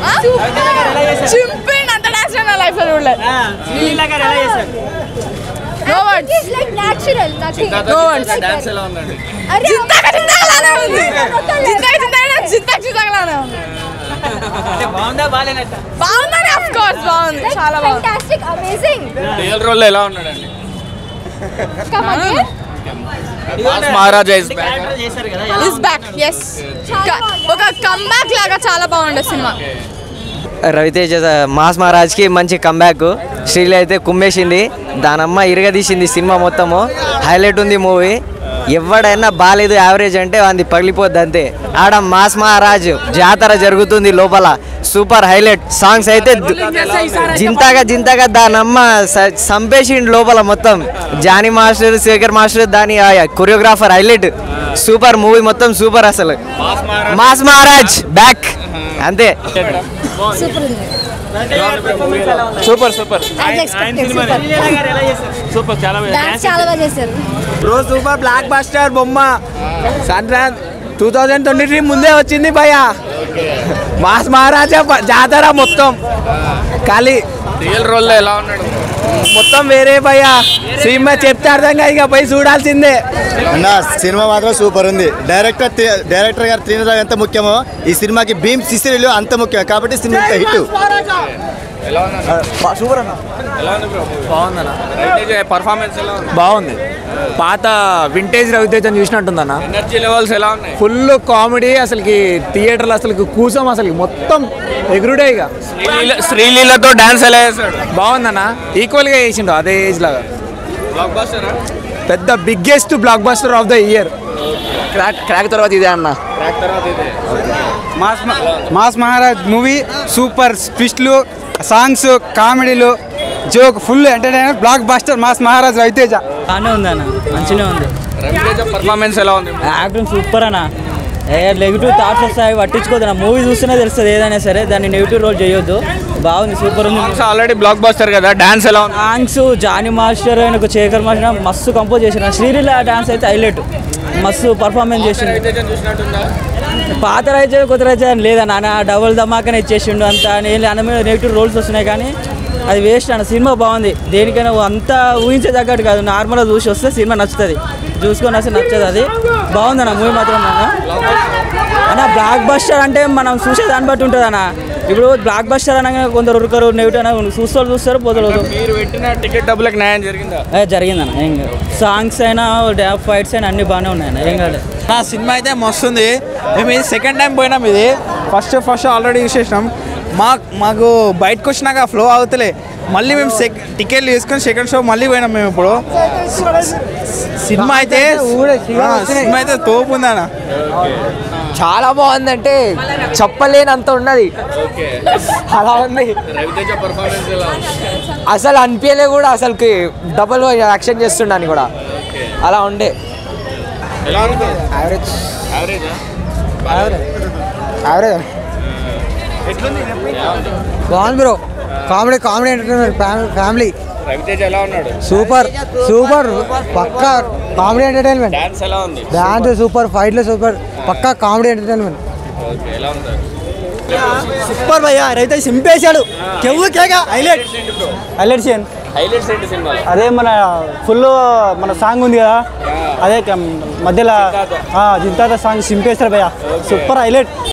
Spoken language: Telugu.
చింపిండి అంత డాన్స్ నా లైఫ్ లో చూడలేదు No words. It's like natural, nothing. No words. Dance ఎలా ఉందండి అరే, చింతక చింతకలానే ఉంది చింతక చింతక చింతక చింతకలానే ఉంది బాగుందా బాగాలేనట్ట బాగుందని అఫ్ కోర్స్ బాగుంది like చాలా బాగుంది fantastic, amazing. రియల్ రోల్ ఎలా ఉన్నాడండి Come again. Mass Maharaja is back character చేశారు కదా ఇస్ బ్యాక్ ఎస్ ఒక కమ్బ్యాక్ లాగా చాలా బాగుండే సినిమా రవితేజ మాస్ మహారాజ్కి మంచి కంబ్యాక్ శ్రీలు అయితే కుమ్మేసింది దానమ్మ ఇరగదీసింది సినిమా మొత్తము హైలైట్ ఉంది మూవీ ఎవడైనా బాగాలేదు యావరేజ్ అంటే అది పగిలిపోద్ది అంతే ఆడ మాస్ మహారాజ్ జాతర జరుగుతుంది లోపల సూపర్ హైలైట్ సాంగ్స్ అయితే దు- జింతాగా జింతాగా దానమ్మ స- సంపేసిండు లోపల మొత్తం జానీ మాస్టర్ శేఖర్ మాస్టర్ దాని కొరియోగ్రాఫర్ హైలైట్ సూపర్ మూవీ మొత్తం సూపర్ అసలు మాస్ మహారాజ్ బ్యాక్ అంతే సూపర్ సూపర్ సూపర్ చాలా Dance చాలా బాగా చేశారు బ్రో సూపర్ బ్లాక్ బస్టర్ బొమ్మ Sankranti two thousand twenty three ముందే వచ్చింది భయ్య మాస్ మహారాజా ప- జాతర మొత్తం ఖాళీ రియల్ రోల్ లో ఎలా ఉన్నాడు మొత్తం వేరే భయ్య సినిమా చెప్తే అర్థం కాదు ఇక పోయి చూడాల్సిందే అన్న సినిమా మాత్రం సూపర్ ఉంది డైరెక్టర్ తి- డైరెక్టర్ గారు త్రినాథ్ ఎంత ముఖ్యమో ఈ సినిమాకి భీమ్ సిసిరీలు అంత ముఖ్యం కాబట్టి సినిమా హిట్ సూపర్ అన్న ఎలా ఉంది బ్రో బాగుందన్న రవితేజ పర్ఫార్మెన్స్ ఎలా ఉంది బాగుంది పాత వింటేజ్ రవితేజ చూసినట్టుందన్న ఎనర్జీ లెవెల్స్ ఎలా ఉన్నాయి ఫుల్ కామెడీ అసలుకి థియేటర్లో అసలు కూసం అసలు మొత్తం ఎగురుడే ఇక శ్రీలీల శ్రీలీలతో డాన్స్ ఎలా చేశాడు బాగుందన్న ఈక్వల్గా చేసిండు అదే ఏజ్ లాగా బ్లాక్ బస్టర్ పెద్ద biggest blockbuster of the year crack crack తర్వాత ఇదే అన్న ట్రాక్ తర్వాత ఇదే mass mass Maharaj movie super ట్విస్ట్లు సాంగ్స్ కామెడీలు joke full entertainer blockbuster mass Maharaj Ravi Teja బాగానే ఉంది అన్న మంచిగా ఉంది రవితేజ పర్ఫార్మెన్స్ ఎలా ఉంది యాక్టింగ్ సూపర్ అన్న ఏ నెగిటివ్ థాట్స్ వస్తాయి పట్టించుకోదు నా మూవీ చూస్తేనే తెలుస్తుంది ఏదైనా సరే దాన్ని నెగిటివ్ రోల్ చేయొద్దు బాగుంది సూపర్ ఉంది సాంగ్స్ ఆల్రెడీ బ్లాక్ బస్టర్ కదా డాన్స్ ఎలా ఉంది సాంగ్స్ జానీ మాస్టర్ ఆయన శేఖర్ మాస్టర్ మస్తు కంపోజ్ చేసిన శ్రీలీల డాన్స్ అయితే హైలైట్ మస్తు పర్ఫార్మెన్స్ చేసిండు రవితేజ చూసినట్టుందా పాత రైతే కొత్త రైతే అని లేదన్న ఆయన డబుల్ ధమాకనే ఇచ్చేసిండు అంత నేను అన్న మీద నెగిటివ్ రోల్స్ వస్తున్నాయి కానీ అది వేస్ట్ అన్న సినిమా బాగుంది దేనికైనా అంతా ఊహించే తగ్గట్టు కాదు నార్మల్గా చూసి వస్తే సినిమా నచ్చుతుంది చూసుకొని వస్తే నచ్చదు అది బాగుందన్న మూవీ మాత్రం అన్న అన్న బ్లాక్ బస్టర్ అంటే మనం చూసే దాన్ని బట్టి ఉంటుంది అన్న ఇప్పుడు బ్లాక్ బస్టర్ అనగా కొందరు ఉరకరు నెగిటివ్ అన్న చూస్తారు చూస్తారు పోతారు మీరు పెట్టిన టికెట్ డబ్బులకు న్యాయం జరిగిందా ఏ, జరిగిందన్న ఏం కాదు సాంగ్స్ అయినా డ్యాప్ ఫైట్స్ అయినా అన్నీ బాగానే ఉన్నాయన్న ఏం కాదు నా సినిమా అయితే మస్తుంది మేము ఇది సెకండ్ టైం పోయినాం ఇది ఫస్ట్ ఫస్ట్ ఆల్రెడీ యూస్ చేసినాం మా మాకు బయటకు వచ్చినాక ఫ్లో అవుతలే మళ్ళీ మేము సెక్ టికెట్లు తీసుకొని సెకండ్ షో మళ్ళీ పోయినాం మేము ఇప్పుడు సినిమా అయితే ఆ, సినిమా అయితే తోపు ఉందన్న చాలా బాగుందంటే చెప్పలేనంత ఉన్నది అలా ఉంది రవితేజ పర్ఫార్మెన్స్ ఎలా ఉంది అసలు అనిపించలే కూడా అసలుకి డబల్ యాక్షన్ చేస్తుండని కూడా అలా ఉండే ఎలా ఉంది యావరేజ్ యావరేజా యావరేజ్ బాగుంది bro comedy comedy entertainment family Ravi Teja ఎలా ఉన్నాడు సూపర్ సూపర్ పక్కా కామెడీ ఎంటర్టైన్మెంట్ డాన్స్ ఎలా ఉంది డాన్స్ సూపర్ ఫైట్లు సూపర్ పక్కా కామెడీ ఎంటర్టైన్మెంట్ ఓకే ఎలా ఉంది సూపర్ భయ్యా రైతే సింపేశాడు కెవ్వు కేక హైలైట్ హైలైట్ సీన్ హైలైట్స్ ఏంటి సినిమాలో అదే మన ఫుల్ మన సాంగ్ ఉంది కదా అదే కం- మధ్యలో జింతాత సాంగ్ సింపేశాడు భయ్యా సూపర్ హైలైట్